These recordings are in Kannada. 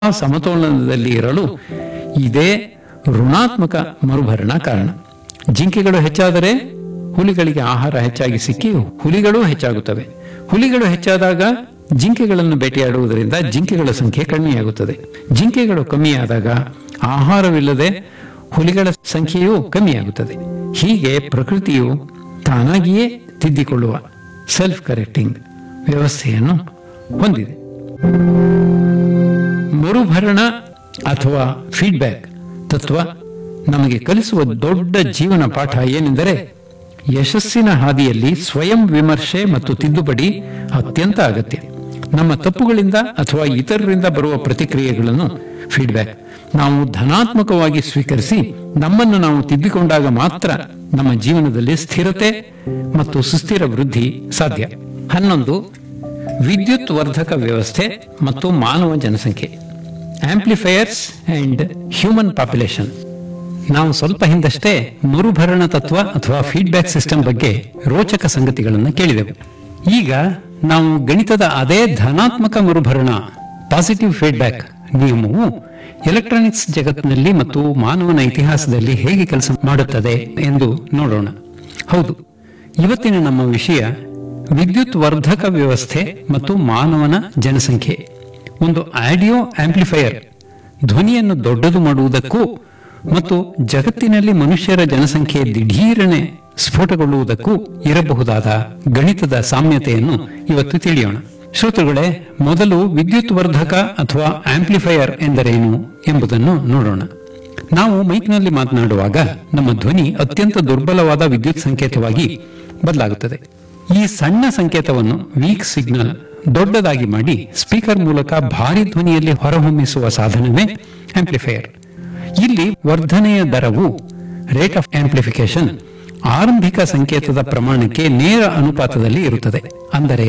ಸಮತೋಲನದಲ್ಲಿ ಇರಲು ಇದೇ ಋಣಾತ್ಮಕ ಮರುಭರಣ ಕಾರಣ ಜಿಂಕೆಗಳು ಹೆಚ್ಚಾದರೆ ಹುಲಿಗಳಿಗೆ ಆಹಾರ ಹೆಚ್ಚಾಗಿ ಸಿಕ್ಕಿ ಹುಲಿಗಳು ಹೆಚ್ಚಾಗುತ್ತವೆ ಹುಲಿಗಳು ಹೆಚ್ಚಾದಾಗ ಜಿಂಕೆಗಳನ್ನು ಬೇಟೆಯಾಡುವುದರಿಂದ ಜಿಂಕೆಗಳ ಸಂಖ್ಯೆ ಕಡಿಮೆಯಾಗುತ್ತದೆ ಜಿಂಕೆಗಳು ಕಮ್ಮಿಯಾದಾಗ ಆಹಾರವಿಲ್ಲದೆ ಹುಲಿಗಳ ಸಂಖ್ಯೆಯೂ ಕಮ್ಮಿಯಾಗುತ್ತದೆ ಹೀಗೆ ಪ್ರಕೃತಿಯು ತಾನಾಗಿಯೇ ತಿದ್ದಿಕೊಳ್ಳುವ ಸೆಲ್ಫ್ ಕರೆಕ್ಟಿಂಗ್ ವ್ಯವಸ್ಥೆಯನ್ನು ಹೊಂದಿದೆ ಮರುಭರಣ ಅಥವಾ ಫೀಡ್ಬ್ಯಾಕ್ ತತ್ವ ನಮಗೆ ಕಲಿಸುವ ದೊಡ್ಡ ಜೀವನ ಪಾಠ ಏನೆಂದರೆ ಯಶಸ್ಸಿನ ಹಾದಿಯಲ್ಲಿ ಸ್ವಯಂ ವಿಮರ್ಶೆ ಮತ್ತು ತಿದ್ದುಪಡಿ ಅತ್ಯಂತ ಅಗತ್ಯ ನಮ್ಮ ತಪ್ಪುಗಳಿಂದ ಅಥವಾ ಇತರರಿಂದ ಬರುವ ಪ್ರತಿಕ್ರಿಯೆಗಳನ್ನು ಫೀಡ್ಬ್ಯಾಕ್ ನಾವು ಧನಾತ್ಮಕವಾಗಿ ಸ್ವೀಕರಿಸಿ ನಮ್ಮನ್ನು ನಾವು ತಿದ್ದಿಕೊಂಡಾಗ ಮಾತ್ರ ನಮ್ಮ ಜೀವನದಲ್ಲಿ ಸ್ಥಿರತೆ ಮತ್ತು ಸುಸ್ಥಿರ ವೃದ್ಧಿ ಸಾಧ್ಯ ಹನ್ನೊಂದು ವಿದ್ಯುತ್ ವರ್ಧಕ ವ್ಯವಸ್ಥೆ ಮತ್ತು ಮಾನವ ಜನಸಂಖ್ಯೆ ಆಂಪ್ಲಿಫೈಯರ್ಸ್ ಅಂಡ್ ಹ್ಯೂಮನ್ ಪಾಪ್ಯುಲೇಷನ್ ನಾವು ಸ್ವಲ್ಪ ಹಿಂದಷ್ಟೇ ಮರುಭರಣ ತತ್ವ ಅಥವಾ ಫೀಡ್ಬ್ಯಾಕ್ ಸಿಸ್ಟಮ್ ಬಗ್ಗೆ ರೋಚಕ ಸಂಗತಿಗಳನ್ನು ಕೇಳಿದೆವು ಈಗ ನಾವು ಗಣಿತದ ಅದೇ ಧನಾತ್ಮಕ ಮರುಭರಣ ಪಾಸಿಟಿವ್ ಫೀಡ್ಬ್ಯಾಕ್ ನಿಯಮವು ಎಲೆಕ್ಟ್ರಾನಿಕ್ಸ್ ಜಗತ್ತಿನಲ್ಲಿ ಮತ್ತು ಮಾನವನ ಇತಿಹಾಸದಲ್ಲಿ ಹೇಗೆ ಕೆಲಸ ಮಾಡುತ್ತದೆ ಎಂದು ನೋಡೋಣ ಹೌದು ಇವತ್ತಿನ ನಮ್ಮ ವಿಷಯ ವಿದ್ಯುತ್ ವರ್ಧಕ ವ್ಯವಸ್ಥೆ ಮತ್ತು ಮಾನವನ ಜನಸಂಖ್ಯೆ ಒಂದು ಆಡಿಯೋ ಆಂಪ್ಲಿಫೈಯರ್ ಧ್ವನಿಯನ್ನು ದೊಡ್ಡದು ಮಾಡುವುದಕ್ಕೂ ಮತ್ತು ಜಗತ್ತಿನಲ್ಲಿ ಮನುಷ್ಯರ ಜನಸಂಖ್ಯೆ ದಿಢೀರನೆ ಸ್ಫೋಟಗೊಳ್ಳುವುದಕ್ಕೂ ಇರಬಹುದಾದ ಗಣಿತದ ಸಾಮ್ಯತೆಯನ್ನು ಇವತ್ತು ತಿಳಿಯೋಣ ಶ್ರೋತೃಗಳೇ ಮೊದಲು ವಿದ್ಯುತ್ ವರ್ಧಕ ಅಥವಾ ಆಂಪ್ಲಿಫೈಯರ್ ಎಂದರೇನು ಎಂಬುದನ್ನು ನೋಡೋಣ ನಾವು ಮೈಕ್ನಲ್ಲಿ ಮಾತನಾಡುವಾಗ ನಮ್ಮ ಧ್ವನಿ ಅತ್ಯಂತ ದುರ್ಬಲವಾದ ವಿದ್ಯುತ್ ಸಂಕೇತವಾಗಿ ಬದಲಾಗುತ್ತದೆ ಈ ಸಣ್ಣ ಸಂಕೇತವನ್ನು ವೀಕ್ ಸಿಗ್ನಲ್ ದೊಡ್ಡದಾಗಿ ಮಾಡಿ ಸ್ಪೀಕರ್ ಮೂಲಕ ಭಾರಿ ಧ್ವನಿಯಲ್ಲಿ ಹೊರಹೊಮ್ಮಿಸುವ ಸಾಧನವೇ ಆಂಪ್ಲಿಫೈಯರ್ ಇಲ್ಲಿ ವರ್ಧನೆಯ ದರವು ರೇಟ್ ಆಫ್ ಆಂಪ್ಲಿಫಿಕೇಶನ್ ಆರಂಭಿಕ ಸಂಕೇತದ ಪ್ರಮಾಣಕ್ಕೆ ನೇರ ಅನುಪಾತದಲ್ಲಿ ಇರುತ್ತದೆ ಅಂದರೆ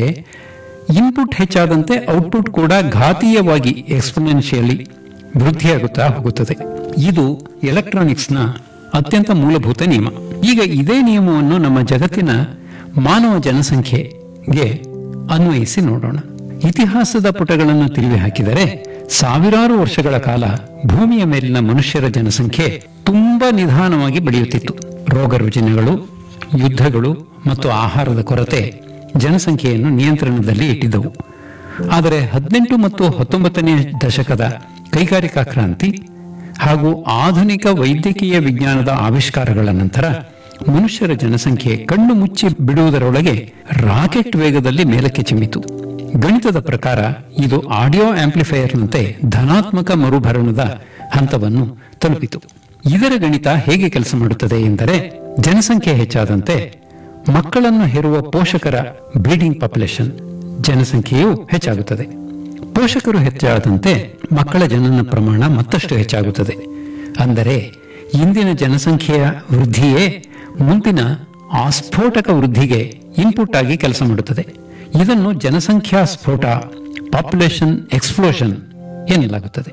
ಇನ್ಪುಟ್ ಹೆಚ್ಚಾದಂತೆ ಔಟ್ಪುಟ್ ಕೂಡ ಘಾತೀಯವಾಗಿ ಎಕ್ಸ್ಪೊನೆನ್ಷಿಯಲಿ ವೃದ್ಧಿಯಾಗುತ್ತಾ ಹೋಗುತ್ತದೆ ಇದು ಎಲೆಕ್ಟ್ರಾನಿಕ್ಸ್ನ ಅತ್ಯಂತ ಮೂಲಭೂತ ನಿಯಮ ಈಗ ಇದೇ ನಿಯಮವನ್ನು ನಮ್ಮ ಜಗತ್ತಿನ ಮಾನವ ಜನಸಂಖ್ಯೆಗೆ ಅನ್ವಯಿಸಿ ನೋಡೋಣ ಇತಿಹಾಸದ ಪುಟಗಳನ್ನು ತಿರುವಿ ಹಾಕಿದರೆ ಸಾವಿರಾರು ವರ್ಷಗಳ ಕಾಲ ಭೂಮಿಯ ಮೇಲಿನ ಮನುಷ್ಯರ ಜನಸಂಖ್ಯೆ ತುಂಬಾ ನಿಧಾನವಾಗಿ ಬೆಳೆಯುತ್ತಿತ್ತು ರೋಗ ರುಜಿನಗಳು ಯುದ್ಧಗಳು ಮತ್ತು ಆಹಾರದ ಕೊರತೆ ಜನಸಂಖ್ಯೆಯನ್ನು ನಿಯಂತ್ರಣದಲ್ಲಿ ಇಟ್ಟಿದ್ದವು ಆದರೆ ಹದಿನೆಂಟು ಮತ್ತು ಹತ್ತೊಂಬತ್ತನೇ ದಶಕದ ಕೈಗಾರಿಕಾ ಕ್ರಾಂತಿ ಹಾಗೂ ಆಧುನಿಕ ವೈದ್ಯಕೀಯ ವಿಜ್ಞಾನದ ಆವಿಷ್ಕಾರಗಳ ನಂತರ ಮನುಷ್ಯರ ಜನಸಂಖ್ಯೆ ಕಣ್ಣು ಮುಚ್ಚಿ ಬಿಡುವುದರೊಳಗೆ ರಾಕೆಟ್ ವೇಗದಲ್ಲಿ ಮೇಲಕ್ಕೆ ಚಿಮ್ಮಿತು ಗಣಿತದ ಪ್ರಕಾರ ಇದು ಆಡಿಯೋ ಆಂಪ್ಲಿಫೈಯರ್ನಂತೆ ಧನಾತ್ಮಕ ಮರುಭರಣದ ಹಂತವನ್ನು ತಲುಪಿತು ಇದರ ಗಣಿತ ಹೇಗೆ ಕೆಲಸ ಮಾಡುತ್ತದೆ ಎಂದರೆ ಜನಸಂಖ್ಯೆ ಹೆಚ್ಚಾದಂತೆ ಮಕ್ಕಳನ್ನು ಹೆರುವ ಪೋಷಕರ ಬ್ರೀಡಿಂಗ್ ಪಾಪ್ಯುಲೇಷನ್ ಜನಸಂಖ್ಯೆಯು ಹೆಚ್ಚಾಗುತ್ತದೆ ಪೋಷಕರು ಹೆಚ್ಚಾದಂತೆ ಮಕ್ಕಳ ಜನನ ಪ್ರಮಾಣ ಮತ್ತಷ್ಟು ಹೆಚ್ಚಾಗುತ್ತದೆ ಅಂದರೆ ಇಂದಿನ ಜನಸಂಖ್ಯೆಯ ವೃದ್ಧಿಯೇ ಮುಂದಿನ ಆಸ್ಫೋಟಕ ವೃದ್ಧಿಗೆ ಇನ್ಪುಟ್ ಆಗಿ ಕೆಲಸ ಮಾಡುತ್ತದೆ ಇದನ್ನು ಜನಸಂಖ್ಯಾ ಸ್ಫೋಟ ಪಾಪ್ಯುಲೇಷನ್ ಎಕ್ಸ್ಪ್ಲೋಷನ್ ಎನ್ನಲಾಗುತ್ತದೆ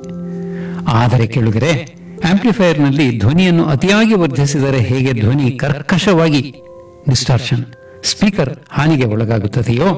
ಆದರೆ ಕೆಳಗರೆ ಆಂಪ್ಲಿಫೈಯರ್ನಲ್ಲಿ ಧ್ವನಿಯನ್ನು ಅತಿಯಾಗಿ ವರ್ಧಿಸಿದರೆ ಹೇಗೆ ಧ್ವನಿ ಕರ್ಕಶವಾಗಿ ಡಿಸ್ಟಾರ್ಷನ್ ಸ್ಪೀಕರ್ ಹಾನಿಗೆ ಒಳಗಾಗುತ್ತದೆಯೋ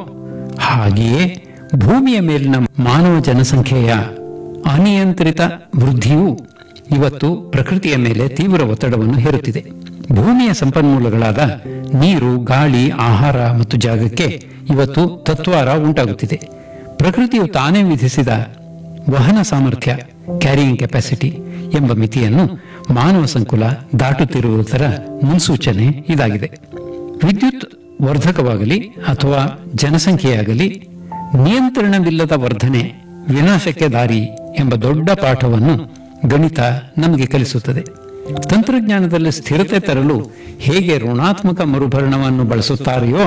ಹಾಗೆಯೇ ಭೂಮಿಯ ಮೇಲಿನ ಮಾನವ ಜನಸಂಖ್ಯೆಯ ಅನಿಯಂತ್ರಿತ ವೃದ್ಧಿಯು ಇವತ್ತು ಪ್ರಕೃತಿಯ ಮೇಲೆ ತೀವ್ರ ಒತ್ತಡವನ್ನು ಹೇರುತ್ತಿದೆ ಭೂಮಿಯ ಸಂಪನ್ಮೂಲಗಳಾದ ನೀರು ಗಾಳಿ ಆಹಾರ ಮತ್ತು ಜಾಗಕ್ಕೆ ಇವತ್ತು ತತ್ವಾರ ಉಂಟಾಗುತ್ತಿದೆ ಪ್ರಕೃತಿಯು ತಾನೇ ವಿಧಿಸಿದ ವಹನ ಸಾಮರ್ಥ್ಯ ಕ್ಯಾರಿಯಿಂಗ್ ಕೆಪಾಸಿಟಿ ಎಂಬ ಮಿತಿಯನ್ನು ಮಾನವ ಸಂಕುಲ ದಾಟುತ್ತಿರುವುದರ ಮುನ್ಸೂಚನೆ ಇದಾಗಿದೆ ವಿದ್ಯುತ್ ವರ್ಧಕವಾಗಲಿ ಅಥವಾ ಜನಸಂಖ್ಯೆಯಾಗಲಿ ನಿಯಂತ್ರಣವಿಲ್ಲದ ವರ್ಧನೆ ವಿನಾಶಕ್ಕೆ ದಾರಿ ಎಂಬ ದೊಡ್ಡ ಪಾಠವನ್ನು ಗಣಿತ ನಮಗೆ ಕಲಿಸುತ್ತದೆ ತಂತ್ರಜ್ಞಾನದಲ್ಲಿ ಸ್ಥಿರತೆ ತರಲು ಹೇಗೆ ಋಣಾತ್ಮಕ ಮರುಭರಣವನ್ನು ಬಳಸುತ್ತಾರೆಯೋ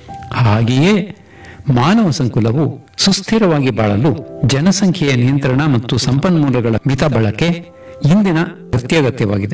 ಹಾಗೆಯೇ ಮಾನವ ಸಂಕುಲವು ಸುಸ್ಥಿರವಾಗಿ ಬಾಳಲು ಜನಸಂಖ್ಯೆಯ ನಿಯಂತ್ರಣ ಮತ್ತು ಸಂಪನ್ಮೂಲಗಳ ಮಿತ ಬಳಕೆ ಇಂದಿನ ಅತ್ಯಗತ್ಯವಾಗಿದೆ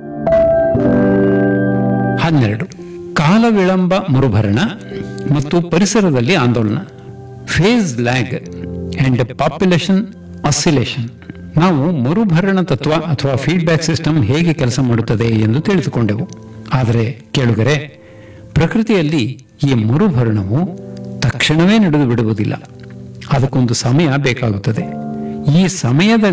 ಹನ್ನೆರಡು ಕಾಲ ವಿಳಂಬ ಮರುಭರಣ ಮತ್ತು ಪರಿಸರದಲ್ಲಿ ಆಂದೋಲನ phase lag and population oscillation ನಾವು ಮರುಭರಣ ತತ್ವ ಅಥವಾ ಫೀಡ್ಬ್ಯಾಕ್ ಸಿಸ್ಟಮ್ ಹೇಗೆ ಕೆಲಸ ಮಾಡುತ್ತದೆ ಎಂದು ತಿಳಿದುಕೊಂಡೆವು ಆದರೆ ಕೇಳುಗರೆ ಪ್ರಕೃತಿಯಲ್ಲಿ ಈ ಮರುಭರಣವು ತಕ್ಷಣವೇ ನಡೆದು ಬಿಡುವುದಿಲ್ಲ ಅದಕ್ಕೊಂದು ಸಮಯ ಬೇಕಾಗುತ್ತದೆ ಈ ಸಮಯದ